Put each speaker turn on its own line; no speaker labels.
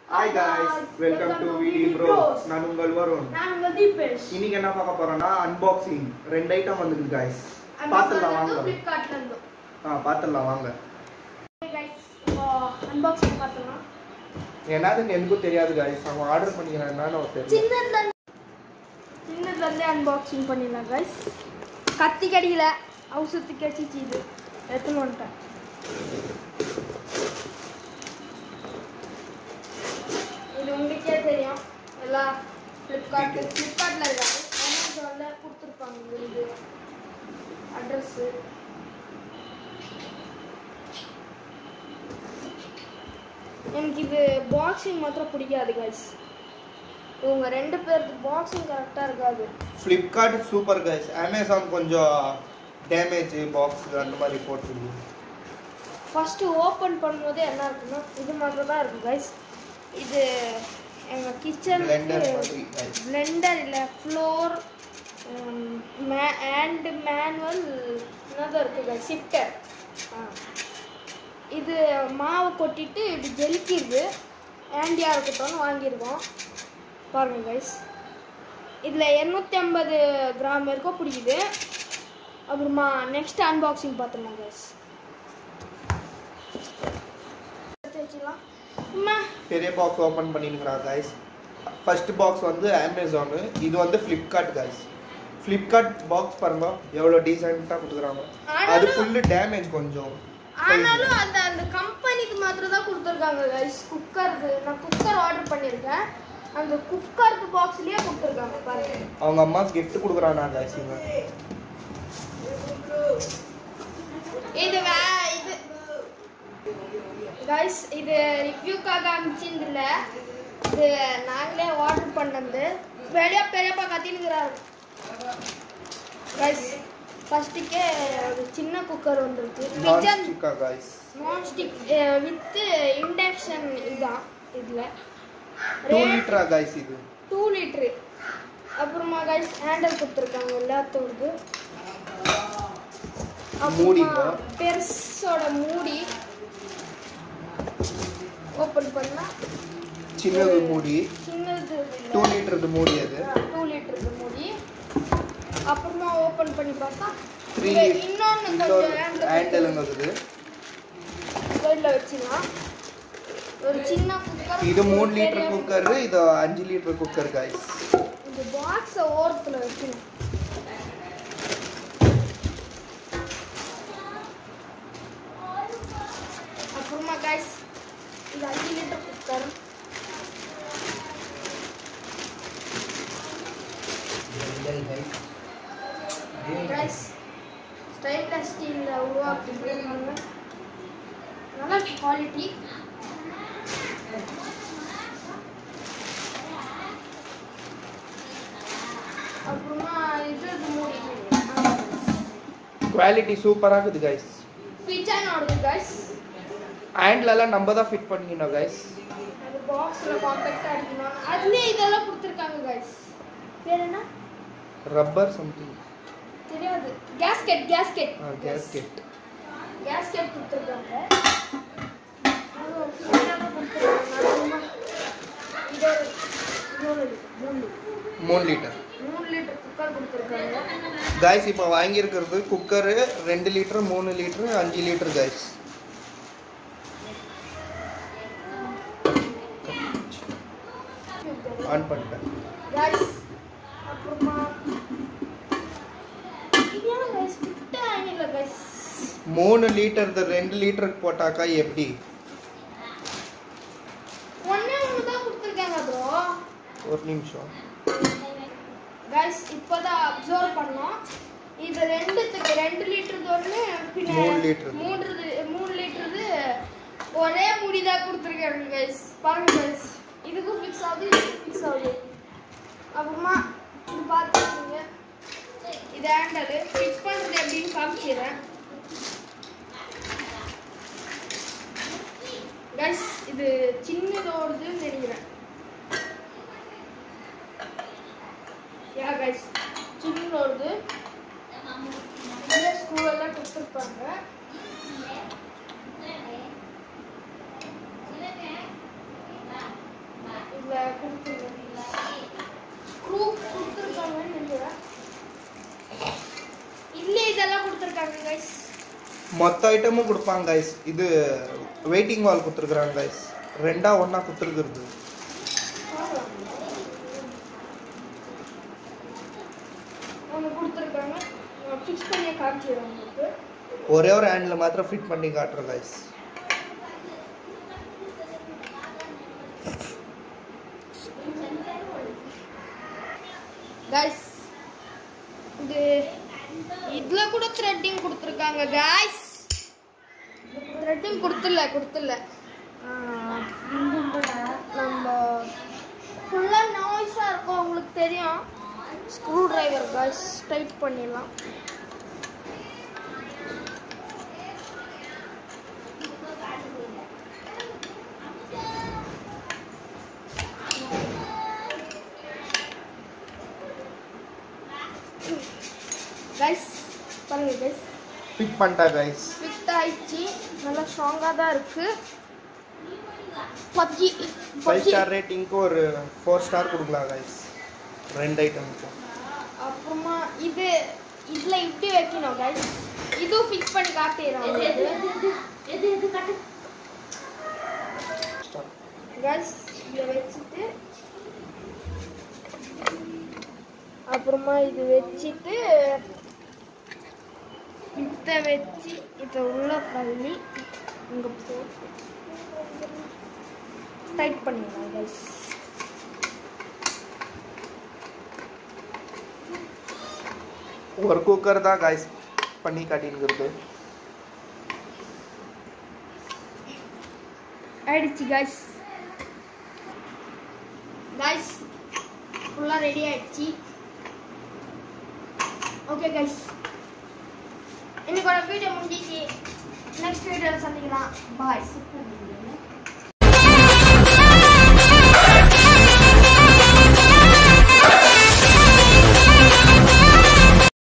Hi guys welcome to VD bro நான் உங்கள் வருண்
நான் உங்கள் தீபேஷ்
இன்னைக்கு என்ன பார்க்க போறோம்னா அன்பாக்சிங் ரெண்டு ஐட்டம் வந்திருக்கு காய்ஸ் பார்த்துடலாம் வாங்க
ஃப்ளிப்கார்ட்ல இருந்து
ஆ பார்த்துடலாம் வாங்க
கைஸ் இப்போ அன்பாக்சிங் பார்த்தலாம்
என்னதுன்னு எனக்கும் தெரியாது காய்ஸ் அவன் ஆர்டர் பண்ணிக்கிறான் என்னன்னு அவர் தெரியும்
சின்னதுல சின்னதுல இருந்தே அன்பாக்சிங் பண்ணிடலாம் கைஸ் கத்தி கடியில அவசரத்துக்கு கடிச்சிச்சு இது எடுத்துன்னு வந்துட்டேன் இது உங்களுக்கே தெரியும் எல்லாம் ஃப்ளிப்கார்ட் ஃப்ளிப்கார்ட்டில் இருக்காது அமேசானில் கொடுத்துருப்பாங்க இது அட்ரஸ்ஸு எனக்கு இது பாக்ஸிங் மாத்திரம் பிடிக்காது கைஸ் இவங்க ரெண்டு பேருக்கு பாக்ஸிங் கரெக்டாக இருக்காது
ஃப்ளிப்கார்ட் சூப்பர் காய்ஸ் அமேசான் கொஞ்சம் டேமேஜ் பாக்ஸ் அந்த மாதிரி போட்டுருக்கு
ஃபஸ்ட்டு ஓப்பன் பண்ணும்போதே என்ன இருக்குன்னா இது மாதிரி தான் இருக்கும் கைஸ் இது எங்கள்
Blender
கிச்சனுக்கு
மாதிரி guys.
பிளெண்டர் இல்லை ஃப்ளோர் அண்ட் மேனுவல் என்னதான் இருக்குது கைஸ் ஷிஃப்டர் இது மாவை கொட்டிட்டு இப்படி ஜெலிக்கிடுது ஆண்டியாக இருக்கட்டும்னு வாங்கியிருக்கோம் பாருங்கள் கைஸ் இதில் எண்ணூற்றி ஐம்பது கிராம் வரைக்கும் பிடிக்குது அப்புறமா நெக்ஸ்ட் அன்பாக்சிங் பார்த்துடலாம் கைஸ் எடுத்து வச்சுக்கலாம் அம்மா
பெரிய பாக்ஸ் ஓப்பன் பண்ணிருக்கிறான் காய்ஸ் ஃபர்ஸ்ட் பாக்ஸ் வந்து அமேசானு இது வந்து ஃப்ளிப்கார்ட் காய்ஸ் ஃப்ளிப்கார்ட் பாக்ஸ் பாருங்க எவ்வளோ டீசெண்டாக கொடுக்குறாங்க அது
ஆனாலும்
ஃபுல்லு டேமேஜ் கொஞ்சம்
ஆனாலும் அந்த அந்த கம்பெனிக்கு மாத்திரம் தான் கொடுத்துருக்காங்க கைஸ் குக்கருக்கு நான் குக்கர் ஆர்டர் பண்ணியிருக்கேன் அந்த குக்கருக்கு பாக்ஸ்லயே கொடுத்துருக்காங்க பாருங்க
அவங்க அம்மா கிஃப்ட் கொடுக்குறானா காய்ஸ் இவன்
இது வே இது கைஸ் இது ரிவ்யூக்காக அனுப்பிச்சிருந்தில்ல இது நாங்களே ஆர்டர் பண்ணது பெரிய பெரியப்பா கத்தினுக்கிறாரு கைஸ் ஃபர்ஸ்ட்டுக்கே ஒரு சின்ன குக்கர் வந்துருக்கு பிஜன்
நான்ஸ்டிக்கா காய்ஸ்
நான்ஸ்டிக் வித் இண்டக்ஷன் இதுதான் இதில்
டூ லிட்டரா காய்ஸ் இது
டூ லிட்ரு அப்புறமா கைஸ் ஹேண்டல் கொடுத்துருக்காங்க எல்லாத்தோடது
மூடிங்க.
பெருசோட மூடி ஓப்பன் பண்ணா
சின்னது மூடி
சின்னது
டூ லிட்டருக்கு மூடி அது
டூ லிட்டருக்கு மூடி அப்புறமா ஓப்பன் பண்ணி பார்த்தா
த்ரீ
இது இன்னொன்னு கொஞ்சம்
ஹேண்டல்
ஹேண்டல்
இருக்குது
சைடில் வச்சுக்கலாம் ஒரு சின்ன குக்கர்
இது மூணு லிட்டர் குக்கர் இது அஞ்சு லிட்டர் குக்கர் காய்ஸ்
இந்த பாக்ஸை ஓரத்தில் வைக்கணும் அப்புறமா கைஸ் இது அஞ்சு லிட்டர் குக்கர் கைஸ் ஸ்டைன்லெஸ் ஸ்டீலில் உருவாக்கிருக்காங்க நல்ல குவாலிட்டி அப்புறமா இது இது மூடி
குவாலிட்டி சூப்பராக இருக்குது காய்ஸ்
பிச்சான் ஆடுது கைஸ்
ஹேண்ட்லலாம் நம்ம தான் ஃபிட் பண்ணிக்கணும் காய்ஸ்
அது பாக்ஸில் காம்பேக்டாக அடிக்கணும் அதுலேயே இதெல்லாம் கொடுத்துருக்காங்க கைஸ் பேர் என்ன
ரப்பர் சம்திங்
தெரியாது கேஸ்கெட் கேஸ்கெட்
கேஸ்கெட்
கேஸ்கெட் கொடுத்துருக்காங்க அதுவும் full-ஆவே கொடுத்துருக்காங்க. அப்புறமா இது ஒரு மூணு மூணு
மூணு லிட்டர்
மூணு லிட்டர் குக்கர் கொடுத்துருக்காங்க
காய்ஸ் இப்போ வாங்கியிருக்கிறது குக்கரு ரெண்டு லிட்டர் மூணு லிட்டர் அஞ்சு லிட்டர் காய்ஸ் ஆன் பண்ணிட்டேன்
கைஸ் அப்புறமா இது ஏன் கைஸ் ஃபிட்டே ஆகல கைஸ்
மூணு லிட்டர் ரெண்டு லிட்டருக்கு போட்டாக்கா எப்படி
ஒண்ணே ஒன்று தான் கொடுத்துருக்காங்க ப்ரோ
ஒரு நிமிஷம்
கைஸ் இப்போதான் அப்சர்வ் பண்ணோம் இது ரெண்டுத்துக்கு ரெண்டு லிட்டர் ஒன்று பின்ன
மூணு liter.
மூன்று மூணு லிட்டருது ஒரே முடி தான் கொடுத்துருக்காங்க கைஸ் பாருங்க கைஸ் இதுக்கும் ஃபிக்ஸ் ஆகுது இதுக்கும் ஃபிக்ஸ் ஆகுது அப்புறமா இது பார்த்துக்கோங்க இது ஹேண்டலு ஃபிக்ஸ் பண்ணுறது எப்படின்னு காமிச்சிடுறேன் கைஸ் இது சின்னதோடதுன்னு நினைக்கிறேன் யா கைஸ் சின்னதோடது இதில் ஸ்க்ரூ எல்லாம் கொடுத்துருப்பாங்க இதில் கொடுத்துருக்காங்க ஸ்க்ரூ கொடுத்துருக்காங்கன்னு நினைக்கிறேன் இல்லையே இதெல்லாம் கொடுத்துருக்காங்க கைஸ்
மொத்த ஐட்டமும் கொடுப்பாங்க கைஸ் இது வெயிட்டிங் வால் கொடுத்துருக்குறாங்க கைஸ் ரெண்டா ஒன்றா கொடுத்துருக்குறது
ஒன்று கொடுத்துருக்காங்க ஃபிக்ஸ் பண்ணி காமிச்சிடுறேன் உங்களுக்கு
ஒரே ஒரு ஹேண்டில் மாத்திரம் ஃபிட் பண்ணி காட்டுறோம் கைஸ்
கைஸ் இது இதுல கூட த்ரெட்டிங் கொடுத்துருக்காங்க கைஸ் த்ரெட்டிங் கொடுத்துல கொடுத்துல நம்ம ஃபுல்லாக நாய்ஸாக இருக்கும் உங்களுக்கு தெரியும் ஸ்க்ரூ டிரைவர் கைஸ் டைட் பண்ணிடலாம் கைஸ் பாருங்க கைஸ்
ஃபிட் பண்ணிட்டா கைஸ்
ஃபிட் ஆயிடுச்சு நல்லா ஸ்ட்ராங்காக தான் இருக்கு பப்ஜி
ஃபைவ்
பப்ஜி
ஸ்டார் ரேட்டிங்க்கு ஒரு ஃபோர் ஸ்டார் கொடுக்கலாம் கைஸ் ரெண்டு ஐட்டமுக்கும்
அப்புறமா இது இதுல இப்படி வைக்கணும் கைஸ் இதுவும் ஃபிக்ஸ் பண்ணி காட்டிடுறேன் உங்களுக்கு கைஸ் இதை வச்சுட்டு அப்புறமா இது வச்சுட்டு இதை வச்சு இதை உள்ள தள்ளி இங்கே போட்டு டைட் பண்ணிடலாம் கைஸ்
ஒரு குக்கர் தான் கைஸ் பண்ணி காட்டினுங்கிறது
ஆயிடுச்சு கைஸ் கைஸ் ஃபுல்லாக ரெடி ஆயிடுச்சு ஓகே கைஸ் இன்னைக்கோட வீடியோ முடிஞ்சிச்சு நெக்ஸ்ட் வீடியோவில் சந்திக்கலாம் பாய்